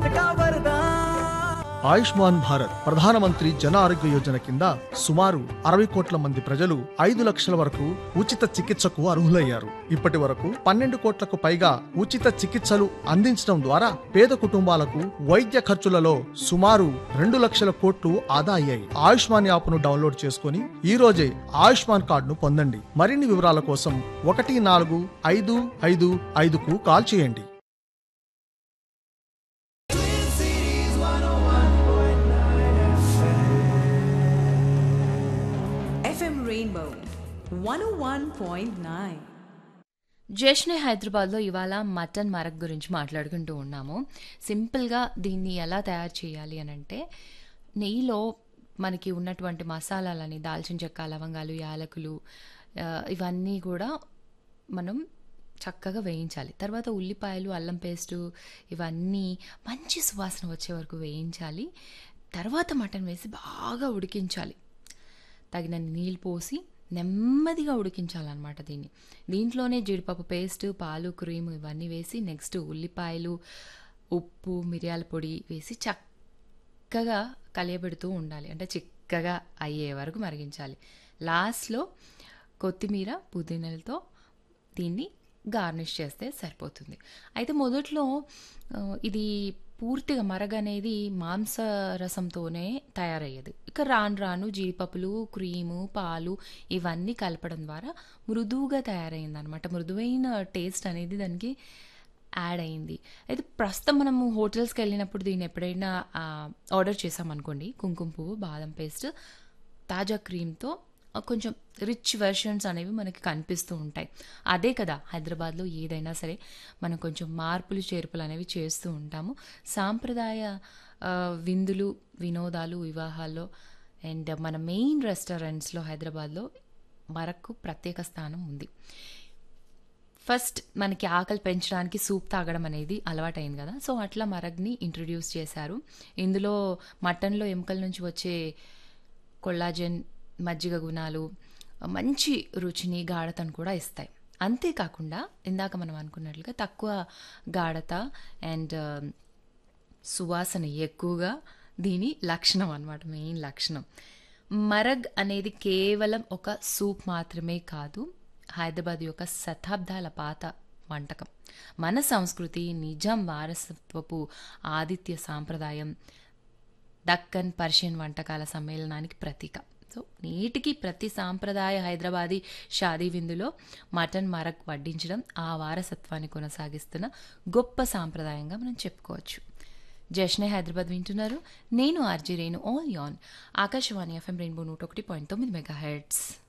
का वरदान ఆయుష్మాన్ భారత్ ప్రధానమంత్రి జన ఆరోగ్య యోజన కింద సుమారు అరవై కోట్ల మంది ప్రజలు ఐదు లక్షల వరకు ఉచిత చికిత్సకు అర్హులయ్యారు ఇప్పటి వరకు పన్నెండు కోట్లకు పైగా ఉచిత చికిత్సలు అందించడం ద్వారా పేద కుటుంబాలకు వైద్య ఖర్చులలో సుమారు రెండు లక్షల కోట్లు ఆదా అయ్యాయి ఆయుష్మాన్ యాప్ను డౌన్లోడ్ చేసుకుని ఈ రోజే ఆయుష్మాన్ కార్డును పొందండి మరిన్ని వివరాల కోసం ఒకటి నాలుగు ఐదు ఐదు ఐదుకు కాల్ చేయండి FM Rainbow 101.9. జశ్నే హైదరాబాద్లో ఇవాళ మటన్ మరక్ గురించి మాట్లాడుకుంటూ ఉన్నాము సింపుల్గా దీన్ని ఎలా తయారు చేయాలి అని అంటే నెయ్యిలో మనకి ఉన్నటువంటి మసాలాలని దాల్చిన చెక్క లవంగాలు యాలకులు ఆ, ఇవన్నీ కూడా మనం చక్కగా వేయించాలి తర్వాత ఉల్లిపాయలు అల్లం పేస్టు ఇవన్నీ మంచి సువాసన వచ్చే వరకు వేయించాలి తర్వాత మటన్ వేసి బాగా ఉడికించాలి తగినన్ని నీళ్ళు పోసి నెమ్మదిగా ఉడికించాలన్నమాట దీన్ని దీంట్లోనే జీడిపప్పు పేస్ట్ పాలు క్రీమ్ ఇవన్నీ వేసి నెక్స్ట్ ఉల్లిపాయలు ఉప్పు మిరియాల పొడి వేసి చక్కగా కలియబెడుతూ ఉండాలి అంటే చిక్కగా అయ్యే వరకు మరిగించాలి లాస్ట్లో కొత్తిమీర పుదీనాలతో దీన్ని గార్నిష్ చేస్తే సరిపోతుంది అయితే మొదట్లో ఆ, ఇది పూర్తిగా మరగనేది మాంస రసంతోనే తయారయ్యేది ఇక రాను రాను జీడిపప్పులు క్రీము పాలు ఇవన్నీ కలపడం ద్వారా మృదువుగా తయారైంది అనమాట మృదువైన టేస్ట్ అనేది దానికి యాడ్ అయింది అయితే ప్రస్తుతం మనము హోటల్స్కి వెళ్ళినప్పుడు దీన్ని ఎప్పుడైనా ఆ, ఆర్డర్ చేసామనుకోండి కుంకుమ పువ్వు బాదం పేస్ట్ తాజా క్రీమ్తో కొంచెం రిచ్ వెర్షన్స్ అనేవి మనకి కనిపిస్తూ ఉంటాయి అదే కదా హైదరాబాద్లో ఏదైనా సరే మనం కొంచెం మార్పులు చేర్పులు అనేవి చేస్తూ ఉంటాము సాంప్రదాయ ఆ, విందులు వినోదాలు వివాహాల్లో అండ్ మన మెయిన్ రెస్టారెంట్స్లో హైదరాబాద్లో మరకు ప్రత్యేక స్థానం ఉంది ఫస్ట్ మనకి ఆకలి పెంచడానికి సూప్ తాగడం అనేది అలవాటైంది కదా సో అట్లా మరగ్ని ఇంట్రడ్యూస్ చేశారు ఇందులో మటన్లో ఎముకల నుంచి వచ్చే కొల్లాజెన్ మజ్జిగ గుణాలు మంచి రుచిని గాఢతను కూడా ఇస్తాయి అంతేకాకుండా ఇందాక మనం అనుకున్నట్లుగా తక్కువ గాఢత అండ్ సువాసన ఎక్కువగా దీని లక్షణం అన్నమాట మెయిన్ లక్షణం మరగ్ అనేది కేవలం ఒక సూప్ మాత్రమే కాదు హైదరాబాద్ యొక్క శతాబ్దాల పాత వంటకం మన సంస్కృతి నిజాం వారసత్వపు ఆదిత్య సాంప్రదాయం దక్కన్ పర్షియన్ వంటకాల సమ్మేళనానికి ప్రతీక సో నేటికి ప్రతి సాంప్రదాయ హైదరాబాదీ షాదీ విందులో మటన్ మరక్ వడ్డించడం ఆ వారసత్వాన్ని కొనసాగిస్తున్న గొప్ప సాంప్రదాయంగా మనం చెప్పుకోవచ్చు జశ్నే హైదరాబాద్ వింటున్నారు నేను ఆర్జీ రేణు ఆల్ యాన్ ఆకాశవాణి ఎఫ్ఎం రెయిన్బో నూట ఒకటి పాయింట్ తొమ్మిది మెగా హెడ్స్